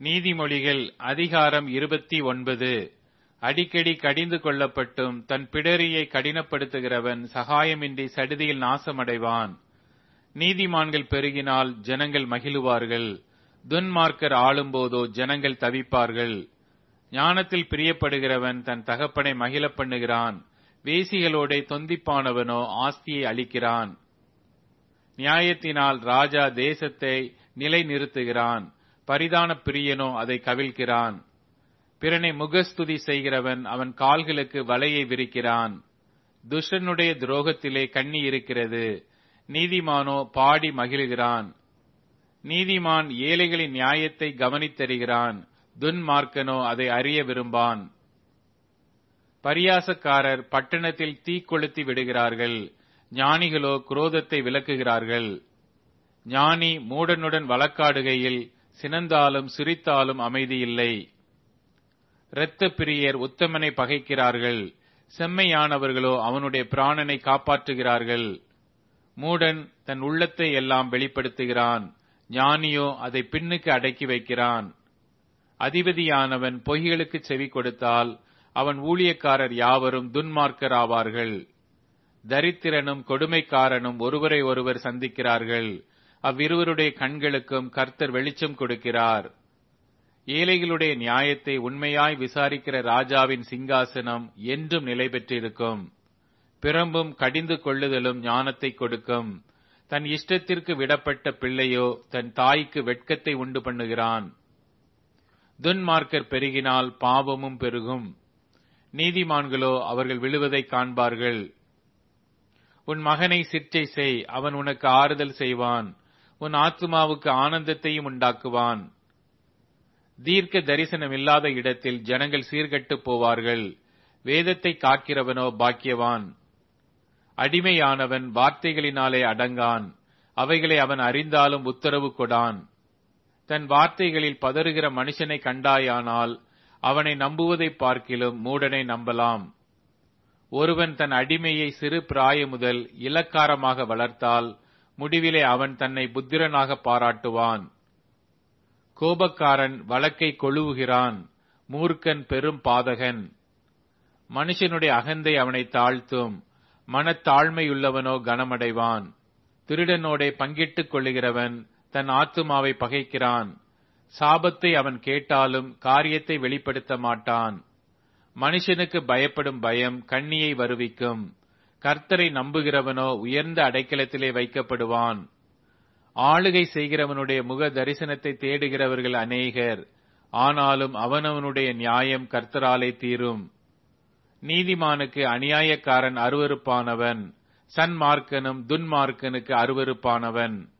நீதிமொழிகள் அதிகாரம் இருபத்தி ஒன்பது அடிக்கடி கடிந்து கொள்ளப்பட்டும் தன் பிடரியை கடினப்படுத்துகிறவன் சகாயமின்றி சடுதியில் நாசமடைவான் நீதிமான்கள் பெருகினால் ஜனங்கள் மகிழுவார்கள் துன்மார்க்கர் ஆளும்போதோ ஜனங்கள் தவிப்பார்கள் ஞானத்தில் பிரியப்படுகிறவன் தன் தகப்பனை மகிழ பண்ணுகிறான் வேசிகளோட தொந்திப்பானவனோ ஆஸ்தியை அளிக்கிறான் நியாயத்தினால் ராஜா தேசத்தை நிலைநிறுத்துகிறான் பரிதான பிரியனோ அதை கவிழ்க்கிறான் பிறனை முகஸ்துதி செய்கிறவன் அவன் கால்களுக்கு வலையை விரிக்கிறான் துஷனுடைய துரோகத்திலே கண்ணி இருக்கிறது நீதிமானோ பாடி மகிழ்கிறான் நீதிமான் ஏழைகளின் நியாயத்தை கவனித்தருகிறான் துன்மார்க்கனோ அதை அறிய விரும்பான் பரியாசக்காரர் பட்டணத்தில் தீ கொளுத்தி விடுகிறார்கள் ஞானிகளோ குரோதத்தை விலக்குகிறார்கள் ஞானி மூடனுடன் வழக்காடுகையில் சினந்தாலும் சிரித்தாலும் அமைதியில்லை இரத்த பிரியர் உத்தமனை பகைக்கிறார்கள் செம்மையானவர்களோ அவனுடைய பிராணனை காப்பாற்றுகிறார்கள் மூடன் தன் உள்ளத்தை எல்லாம் வெளிப்படுத்துகிறான் ஞானியோ அதை பின்னுக்கு அடக்கி வைக்கிறான் அதிபதியானவன் பொய்களுக்கு செவி கொடுத்தால் அவன் ஊழியக்காரர் யாவரும் துன்மார்க்கர் ஆவார்கள் தரித்திரனும் கொடுமைக்காரனும் ஒருவரை ஒருவர் சந்திக்கிறார்கள் அவ்விருவருடைய கண்களுக்கும் கர்த்தர் வெளிச்சம் கொடுக்கிறார் ஏழைகளுடைய நியாயத்தை உண்மையாய் விசாரிக்கிற ராஜாவின் சிங்காசனம் என்றும் நிலை பெற்றிருக்கும் பிறம்பும் கடிந்து கொள்ளுதலும் ஞானத்தை கொடுக்கும் தன் இஷ்டத்திற்கு விடப்பட்ட பிள்ளையோ தன் தாய்க்கு வெட்கத்தை உண்டு பண்ணுகிறான் துன்மார்க்கர் பெருகினால் பாவமும் பெருகும் நீதிமான்களோ அவர்கள் விழுவதை காண்பார்கள் உன் மகனை சிற்றை செய் அவன் உனக்கு ஆறுதல் செய்வான் உன் ஆத்மாவுக்கு ஆனந்தத்தையும் உண்டாக்குவான் தீர்க்க தரிசனம் இல்லாத இடத்தில் ஜனங்கள் சீர்கட்டு போவார்கள் வேதத்தை காக்கிறவனோ பாக்கியவான் அடிமையானவன் வார்த்தைகளினாலே அடங்கான் அவைகளை அவன் அறிந்தாலும் உத்தரவு கொடான் தன் வார்த்தைகளில் பதறுகிற மனுஷனை கண்டாயானால் அவனை நம்புவதை பார்க்கிலும் மூடனை நம்பலாம் ஒருவன் தன் அடிமையை சிறு பிராய முதல் இலக்காரமாக வளர்த்தால் முடிவிலே அவன் தன்னை புத்திரனாக பாராட்டுவான் கோபக்காரன் வழக்கை கொழுவுகிறான் மூர்க்கன் பெரும் பாதகன் மனுஷனுடைய அகந்தை அவனை தாழ்த்தும் மனத்தாழ்மையுள்ளவனோ கனமடைவான் திருடனோடே பங்கிட்டுக் கொள்ளுகிறவன் தன் ஆத்துமாவை பகைக்கிறான் சாபத்தை அவன் கேட்டாலும் காரியத்தை வெளிப்படுத்த மாட்டான் மனுஷனுக்கு பயப்படும் பயம் கண்ணியை வருவிக்கும் கர்த்தரை நம்புகிறவனோ உயர்ந்த அடைக்கலத்திலே வைக்கப்படுவான் ஆளுகை செய்கிறவனுடைய முக தரிசனத்தை தேடுகிறவர்கள் அநேகர் ஆனாலும் அவனவனுடைய நியாயம் கர்த்தராலே தீரும் நீதிமானுக்கு அநியாயக்காரன் அருவருப்பானவன் சன்மார்க்கனும் துன்மார்க்கனுக்கு அருவருப்பானவன்